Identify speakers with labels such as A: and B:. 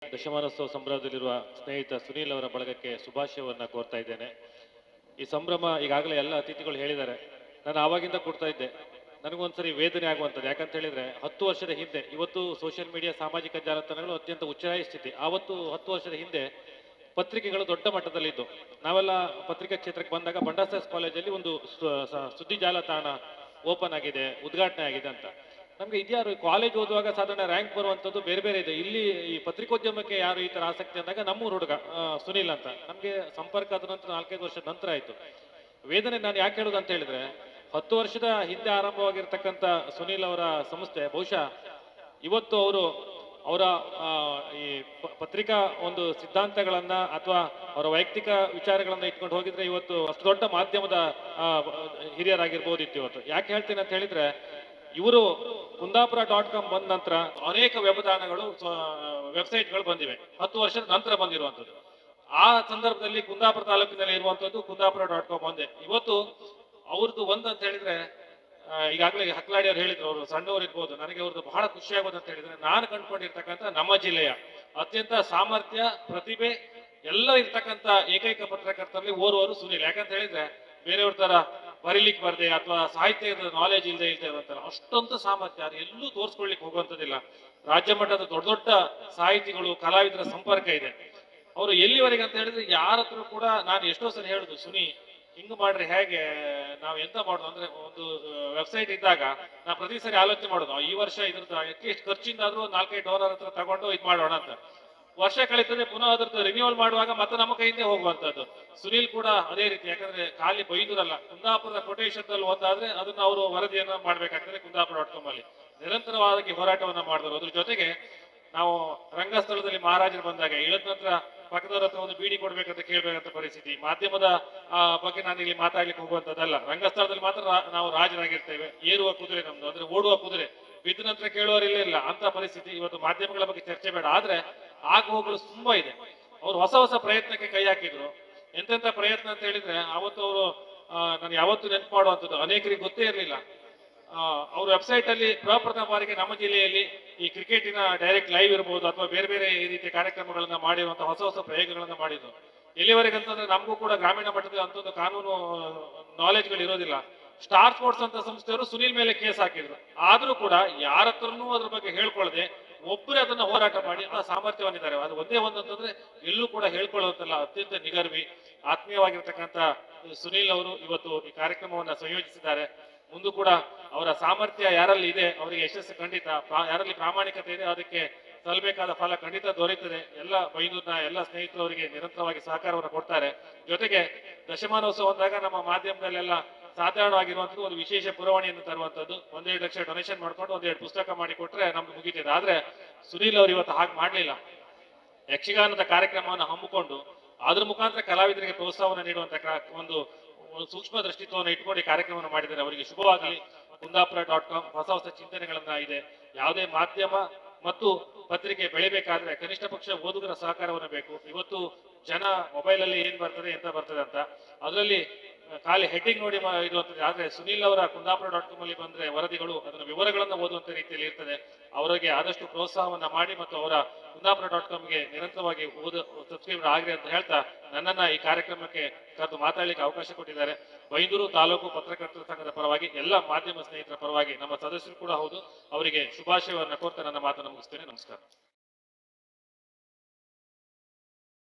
A: ದಶಮಾನೋತ್ಸವ ಸಂಭ್ರಮದಲ್ಲಿರುವ ಸ್ನೇಹಿತ ಸುನೀಲ್ ಅವರ ಬಳಗಕ್ಕೆ ಶುಭಾಶಯವನ್ನ ಕೋರ್ತಾ ಇದ್ದೇನೆ ಈ ಸಂಭ್ರಮ ಈಗಾಗಲೇ ಎಲ್ಲ ಅತಿಥಿಗಳು ಹೇಳಿದ್ದಾರೆ ನಾನು ಆವಾಗಿಂದ ಕೊಡ್ತಾ ಇದ್ದೆ ನನಗೊಂದ್ಸರಿ ವೇದನೆ ಆಗುವಂಥದ್ದು ಯಾಕಂತ ಹೇಳಿದ್ರೆ ಹತ್ತು ವರ್ಷದ ಹಿಂದೆ ಇವತ್ತು ಸೋಷಿಯಲ್ ಮೀಡಿಯಾ ಸಾಮಾಜಿಕ ಜಾಲತಾಣಗಳು ಅತ್ಯಂತ ಉಚ್ಚರಾಯ ಸ್ಥಿತಿ ಆವತ್ತು ಹತ್ತು ವರ್ಷದ ಹಿಂದೆ ಪತ್ರಿಕೆಗಳು ದೊಡ್ಡ ಮಟ್ಟದಲ್ಲಿದ್ದು ನಾವೆಲ್ಲ ಪತ್ರಿಕಾ ಕ್ಷೇತ್ರಕ್ಕೆ ಬಂದಾಗ ಬಂಡಾಸಾಸ್ ಕಾಲೇಜಲ್ಲಿ ಒಂದು ಸು- ಸ- ಸುದ್ದಿ ಜಾಲತಾಣ ಓಪನ್ ಆಗಿದೆ ಉದ್ಘಾಟನೆ ಆಗಿದೆ ಅಂತ ನಮ್ಗೆ ಇದ್ಯಾರು ಕಾಲೇಜ್ ಓದುವಾಗ ಸಾಧಾರಣ ರ್ಯಾಂಕ್ ಬರುವಂಥದ್ದು ಬೇರೆ ಬೇರೆ ಇದೆ ಇಲ್ಲಿ ಈ ಪತ್ರಿಕೋದ್ಯಮಕ್ಕೆ ಯಾರು ಈ ತರ ಆಸಕ್ತಿ ಅಂದಾಗ ನಮ್ಮೂರು ಹುಡುಗ ಆ, ಸುನೀಲ್ ಅಂತ ನಮ್ಗೆ ಸಂಪರ್ಕ ಆದ ನಂತರ ನಾಲ್ಕೈದು ವರ್ಷದ ನಂತರ ಆಯ್ತು ವೇದನೆ ನಾನು ಯಾಕೆ ಹೇಳುದು ಅಂತ ಹೇಳಿದ್ರೆ ಹತ್ತು ವರ್ಷದ ಹಿಂದೆ ಆರಂಭವಾಗಿರ್ತಕ್ಕಂಥ ಸುನೀಲ್ ಅವರ ಸಂಸ್ಥೆ ಬಹುಶಃ ಇವತ್ತು ಅವರು ಅವರ ಆ, ಈ ಪ- ಪತ್ರಿಕಾ ಒಂದು ಸಿದ್ಧಾಂತಗಳನ್ನ ಅಥವಾ ಅವರ ವೈಯಕ್ತಿಕ ವಿಚಾರಗಳನ್ನ ಇಟ್ಕೊಂಡು ಹೋಗಿದ್ರೆ ಇವತ್ತು ಅಷ್ಟು ದೊಡ್ಡ ಮಾಧ್ಯಮದ ಆ, ಹಿರಿಯರಾಗಿರ್ಬೋದಿತ್ತು ಇವತ್ತು ಯಾಕೆ ಹೇಳ್ತೀನಿ ಅಂತ ಹೇಳಿದ್ರೆ ಇವರು ಕುಂದಾಪುರ ಡಾಟ್ ಕಾಮ್ ಬಂದ ನಂತರ ಅನೇಕ ವ್ಯವಧಾನಗಳು ವೆಬ್ಸೈಟ್ಗಳು ಬಂದಿವೆ ಹತ್ತು ವರ್ಷದ ನಂತರ ಬಂದಿರುವಂತದ್ದು ಆ ಸಂದರ್ಭದಲ್ಲಿ ಕುಂದಾಪುರ ತಾಲೂಕಿನಲ್ಲಿ ಇರುವಂತದ್ದು ಕುಂದಾಪುರ ಡಾಟ್ ಕಾಮ್ ಒಂದೇ ಇವತ್ತು ಅವ್ರದ್ದು ಒಂದು ಅಂತ ಹೇಳಿದ್ರೆ ಆ, ಈಗಾಗಲೇ ಹಕ್ಲಾಡಿ ಅವ್ರು ಹೇಳಿದ್ರು ಅವರು ಸಣ್ಣವರು ಇರ್ಬೋದು ನನಗೆ ಅವ್ರದ್ದು ಬಹಳ ಖುಷಿ ಆಗೋದು ಅಂತ ಹೇಳಿದ್ರೆ ನಾನು ಕಂಡುಕೊಂಡಿರ್ತಕ್ಕಂಥ ನಮ್ಮ ಜಿಲ್ಲೆಯ ಅತ್ಯಂತ ಸಾಮರ್ಥ್ಯ ಪ್ರತಿಭೆ ಎಲ್ಲ ಇರ್ತಕ್ಕಂಥ ಏಕೈಕ ಪತ್ರಕರ್ತರಲ್ಲಿ ಓರ್ವರು ಸುನೀಲ್ ಯಾಕಂತ ಹೇಳಿದ್ರೆ ಬೇರೆಯವ್ರ ತರ ಬರೀಲಿಕ್ಕೆ ಬರ್ದೆ ಅಥವಾ ಸಾಹಿತ್ಯದ ನಾಲೆಜ್ ಇಲ್ಲದೆ ಇಲ್ಲದೆ ಇರುತ್ತಲ್ಲ ಅಷ್ಟೊಂದು ಸಾಮರ್ಥ್ಯ ಅದು ಎಲ್ಲೂ ತೋರಿಸ್ಕೊಳ್ಲಿಕ್ಕೆ ಹೋಗುವಂಥದ್ದಿಲ್ಲ ರಾಜ್ಯ ಮಟ್ಟದ ದೊಡ್ಡ ದೊಡ್ಡ ಸಾಹಿತಿಗಳು ಕಲಾವಿದರ ಸಂಪರ್ಕ ಇದೆ ಅವರು ಎಲ್ಲಿವರೆಗೆ ಅಂತ ಹೇಳಿದ್ರೆ ಯಾರ ಹತ್ರ ಕೂಡ ನಾನು ಎಷ್ಟೋ ಸಲ ಹೇಳುದು ಸುನಿ ಹಿಂಗ್ ಮಾಡ್ರಿ ಹೇಗೆ ನಾವ್ ಎಂತ ಮಾಡೋದು ಅಂದ್ರೆ ಒಂದು ವೆಬ್ಸೈಟ್ ಇದ್ದಾಗ ನಾ ಪ್ರತಿ ಸರಿ ಆಲೋಚನೆ ಮಾಡೋದು ಈ ವರ್ಷ ಇದ್ರದ್ದು ಅಟ್ಲೀಸ್ಟ್ ಖರ್ಚಿಂದ ಆದ್ರೂ ನಾಲ್ಕೈದು ಡಾಲರ್ ಹತ್ರ ತಗೊಂಡು ಇದು ಮಾಡೋಣ ಅಂತ ವರ್ಷ ಕಳೀತದೆ ಪುನಃ ಅದ್ರದ್ದು ರಿನ್ಯೂವಲ್ ಮಾಡುವಾಗ ಮತ್ತೆ ನಮ್ಮ ಕೈಯಿಂದ ಹೋಗುವಂತದ್ದು ಸುನೀಲ್ ಕೂಡ ಅದೇ ರೀತಿ ಯಾಕಂದ್ರೆ ಖಾಲಿ ಬೈದುರಲ್ಲ ಕುಂದಾಪುರದ ಕೊಟೇಶನ್ದಲ್ಲಿ ಒಂದಾದ್ರೆ ಅದನ್ನ ಅವರು ವರದಿಯನ್ನ ಮಾಡ್ಬೇಕಾಗ್ತದೆ ಕುಂದಾಪುರ ಡಾಟ್ ಕಾಮ್ ಅಲ್ಲಿ ನಿರಂತರವಾಗಿ ಹೋರಾಟವನ್ನ ಮಾಡಿದ್ರು ಅದ್ರ ಜೊತೆಗೆ ನಾವು ರಂಗಸ್ಥಳದಲ್ಲಿ ಮಹಾರಾಜರು ಬಂದಾಗ ಇಳಿದ ನಂತರ ಪಕ್ಕದವ್ರ ಹತ್ರ ಒಂದು ಬೀಡಿ ಕೊಡ್ಬೇಕಂತ ಕೇಳ್ಬೇಕಂತ ಪರಿಸ್ಥಿತಿ ಮಾಧ್ಯಮದ ಆ, ಬಗ್ಗೆ ನಾನು ಇಲ್ಲಿ ಮಾತಾಡ್ಲಿಕ್ಕೆ ಹೋಗುವಂತದ್ದಲ್ಲ ರಂಗಸ್ಥಳದಲ್ಲಿ ಮಾತ್ರ ರಾ- ನಾವು ರಾಜರಾಗಿರ್ತೇವೆ ಏರುವ ಕುದುರೆ ನಮ್ದು ಅಂದ್ರೆ ಓಡುವ ಕುದುರೆ ಬಿದ್ದ ನಂತರ ಕೇಳುವರಿಲ್ಲ ಇಲ್ಲ ಅಂತ ಪರಿಸ್ಥಿತಿ ಇವತ್ತು ಮಾಧ್ಯಮಗಳ ಬಗ್ಗೆ ಚರ್ಚೆ ಬೇಡ ಆದ್ರೆ ಆಗ ಹೋಗಲು ತುಂಬಾ ಇದೆ ಅವ್ರು ಹೊಸ ಹೊಸ ಪ್ರಯತ್ನಕ್ಕೆ ಕೈ ಹಾಕಿದ್ರು ಎಂತೆಂತ ಪ್ರಯತ್ನ ಅಂತ ಹೇಳಿದ್ರೆ ಅವತ್ತು ಅವರು ನಾನು ಯಾವತ್ತೂ ನೆನಪು ಮಾಡುವಂಥದ್ದು ಅನೇಕರಿಗೆ ಗೊತ್ತೇ ಇರಲಿಲ್ಲ ಅವ್ರ ವೆಬ್ಸೈಟ್ ಅಲ್ಲಿ ಪ್ರಪ್ರಥಮ ಬಾರಿಗೆ ನಮ್ಮ ಜಿಲ್ಲೆಯಲ್ಲಿ ಈ ಕ್ರಿಕೆಟಿನ ಡೈರೆಕ್ಟ್ ಲೈವ್ ಇರಬಹುದು ಅಥವಾ ಬೇರೆ ಬೇರೆ ಈ ರೀತಿಯ ಕಾರ್ಯಕ್ರಮಗಳನ್ನ ಮಾಡಿರುವಂತಹ ಹೊಸ ಹೊಸ ಪ್ರಯೋಗಗಳನ್ನ ಮಾಡಿದ್ರು ಎಲ್ಲಿವರೆಗೆ ಅಂತಂದ್ರೆ ನಮಗೂ ಕೂಡ ಗ್ರಾಮೀಣ ಮಟ್ಟದಲ್ಲಿ ಅಂತದ್ದು ಕಾನೂನು ನಾಲೆಜ್ಗಳು ಇರೋದಿಲ್ಲ ಸ್ಟಾರ್ ಸ್ಪೋರ್ಟ್ಸ್ ಅಂತ ಸಂಸ್ಥೆಯವರು ಸುನೀಲ್ ಮೇಲೆ ಕೇಸ್ ಹಾಕಿದ್ರು ಆದ್ರೂ ಕೂಡ ಯಾರ ಹತ್ರನೂ ಅದ್ರ ಬಗ್ಗೆ ಹೇಳ್ಕೊಳ್ಳದೆ ಒಬ್ಬರೇ ಅದನ್ನ ಹೋರಾಟ ಮಾಡಿ ಆ ಸಾಮರ್ಥ್ಯವನ್ನಿದ್ದಾರೆ ಅದು ಒಂದೇ ಒಂದು ಅಂತಂದ್ರೆ ಎಲ್ಲೂ ಕೂಡ ಹೇಳ್ಕೊಳ್ಳೋದಲ್ಲ ಅತ್ಯಂತ ನಿಗರ್ವಿ ಆತ್ಮೀಯವಾಗಿರ್ತಕ್ಕಂಥ ಸುನೀಲ್ ಅವರು ಇವತ್ತು ಈ ಕಾರ್ಯಕ್ರಮವನ್ನ ಸಂಯೋಜಿಸಿದ್ದಾರೆ ಮುಂದೂ ಕೂಡ ಅವರ ಸಾಮರ್ಥ್ಯ ಯಾರಲ್ಲಿ ಇದೆ ಅವರಿಗೆ ಯಶಸ್ಸು ಖಂಡಿತ ಪ್ರಾ- ಯಾರಲ್ಲಿ ಪ್ರಾಮಾಣಿಕತೆ ಇದೆ ಅದಕ್ಕೆ ಸಲ್ಲಬೇಕಾದ ಫಲ ಖಂಡಿತ ದೊರೆಯುತ್ತದೆ ಎಲ್ಲ ಬೈನೂರಿನ ಎಲ್ಲ ಸ್ನೇಹಿತರು ಅವರಿಗೆ ನಿರಂತರವಾಗಿ ಸಹಕಾರವನ್ನು ಕೊಡ್ತಾರೆ ಜೊತೆಗೆ ದಶಮಾನೋತ್ಸವ ಅಂದಾಗ ನಮ್ಮ ಮಾಧ್ಯಮದಲ್ಲೆಲ್ಲ ಸಾಧಾರಣವಾಗಿರುವಂತದ್ದು ಒಂದು ವಿಶೇಷ ಪುರವಣಿಯನ್ನು ತರುವಂತದ್ದು ಒಂದೆರಡು ಲಕ್ಷ ಡೊನೇಷನ್ ಮಾಡ್ಕೊಂಡು ಒಂದೆರಡು ಪುಸ್ತಕ ಮಾಡಿ ಕೊಟ್ರೆ ನಮ್ಗೆ ಮುಗಿತಿದೆ ಆದ್ರೆ ಸುನೀಲ್ ಅವರು ಇವತ್ತು ಹಾಗೆ ಮಾಡ್ಲಿಲ್ಲ ಯಕ್ಷಗಾನದ ಕಾರ್ಯಕ್ರಮವನ್ನು ಹಮ್ಮಿಕೊಂಡು ಅದ್ರ ಮುಖಾಂತರ ಕಲಾವಿದರಿಗೆ ಪ್ರೋತ್ಸಾಹವನ್ನು ನೀಡುವಂತ ಕ್ರ- ಒಂದು ಒಂದು ಸೂಕ್ಷ್ಮ ದೃಷ್ಟಿತ್ವವನ್ನು ಇಟ್ಕೊಂಡು ಈ ಕಾರ್ಯಕ್ರಮವನ್ನು ಮಾಡಿದ್ದಾರೆ ಅವರಿಗೆ ಶುಭವಾಗಲಿ ಕುಂದಾಪುರ ಡಾಟ್ ಕಾಮ್ ಹೊಸ ಹೊಸ ಚಿಂತನೆಗಳನ್ನ ಇದೆ ಯಾವುದೇ ಮಾಧ್ಯಮ ಮತ್ತು ಪತ್ರಿಕೆ ಬೆಳಿಬೇಕಾದ್ರೆ ಕನಿಷ್ಠ ಪಕ್ಷ ಓದುಗರ ಸಹಕಾರವನ್ನು ಬೇಕು ಇವತ್ತು ಜನ ಮೊಬೈಲ್ ಅಲ್ಲಿ ಏನ್ ಬರ್ತದೆ ಎಂತ ಬರ್ತದೆ ಅಂತ ಅದರಲ್ಲಿ ಖಾಲಿ ಹೆಡ್ಡಿಂಗ್ ನೋಡಿ ಮಾ- ಇರುವಂತದ್ದು ಆದ್ರೆ ಸುನೀಲ್ ಅವರ ಕುಂದಾಪುರ ಡಾಟ್ ಕಾಮ್ ಅಲ್ಲಿ ಬಂದ್ರೆ ವರದಿಗಳು ಅದರ ವಿವರಗಳನ್ನ ಓದುವಂತ ರೀತಿಯಲ್ಲಿ ಇರ್ತದೆ ಅವರಿಗೆ ಆದಷ್ಟು ಪ್ರೋತ್ಸಾಹವನ್ನ ಮಾಡಿ ಮತ್ತು ಅವರ ಕುಂದಾಪುರ ಡಾಟ್ ಕಾಮ್ಗೆ ನಿರಂತರವಾಗಿ ಓದ ಸಬ್ಸ್ಕ್ರೈಬರ್ ಆಗ್ರಿ ಅಂತ ಹೇಳ್ತಾ ನನ್ನನ್ನ ಈ ಕಾರ್ಯಕ್ರಮಕ್ಕೆ ಕರೆದು ಮಾತಾಡ್ಲಿಕ್ಕೆ ಅವಕಾಶ ಕೊಟ್ಟಿದ್ದಾರೆ ಬೈಂದೂರು ತಾಲೂಕು ಪತ್ರಕರ್ತರ ಸಂಘದ ಪರವಾಗಿ ಎಲ್ಲ ಮಾಧ್ಯಮ ಸ್ನೇಹಿತರ ಪರವಾಗಿ ನಮ್ಮ ಸದಸ್ಯರು ಕೂಡ ಹೌದು ಅವರಿಗೆ ಶುಭಾಶಯವನ್ನ ಕೋರ್ತಾ ನನ್ನ ಮಾತನ್ನು ಮುಗಿಸ್ತೇನೆ ನಮಸ್ಕಾರ